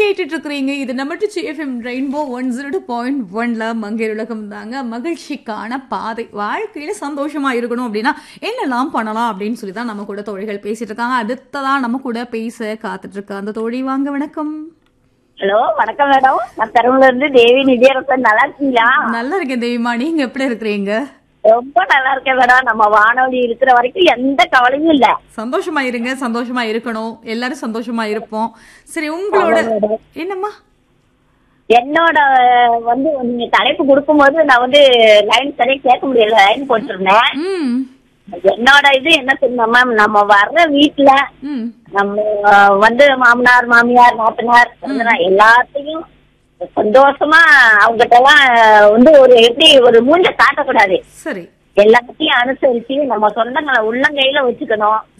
கேட்டுட்டு இருக்கிறீங்க இது நம்ம FM rainbow one zero point ஒன்ல மங்கையர் உலகம் தாங்க மகிழ்ச்சிக்கான பாதை வாழ்க்கையில சந்தோஷமா இருக்கணும் அப்படின்னா என்னெல்லாம் பண்ணலாம் அப்படின்னு சொல்லி தான் நம்ம கூட தோழிகள் பேசிட்டு இருக்காங்க அடுத்ததா நம்ம கூட பேச காத்துட்டு இருக்க அந்த தோழி வாங்க வணக்கம் ஹலோ வணக்கம் மேடம் நான் பெரம்பலூர்ல இருந்து தேவி நிதியரசன் நல்லா இருக்கீங்களா நல்லா இருக்கேன் தேவிமா நீங்க எப்படி இருக்கிறீங்க ரொம்ப நல்லா இருக்கேன் மேடம் நம்ம வானொலி இருக்கிற வரைக்கும் எந்த கவலையும் இல்ல சந்தோஷமா இருங்க சந்தோஷமா இருக்கணும் எல்லாரும் சந்தோஷமா இருப்போம் சரி உங்களோட என்னம்மா என்னோட வந்து நீங்க தலைப்பு கொடுக்கும்போது நான் வந்து லைன் சரியா கேட்க முடியல லைன் போட்டிருந்தேன் ம் என்னோட இது என்ன தெரியுமா மேம் நம்ம வர்ற வீட்டுல ம் நம்ம அஹ், வந்து மாமனார் மாமியார் நாத்தனார் பிறந்தனார் எல்லாத்தையும் சந்தோஷமா அவங்ககிட்ட எல்லாம் வந்து ஒரு எப்படி ஒரு மூஞ்ச காட்டக்கூடாது சரி எல்லாத்தையும் அனுசரிச்சு நம்ம சொந்தங்களை உள்ளங்கையில வச்சுக்கணும்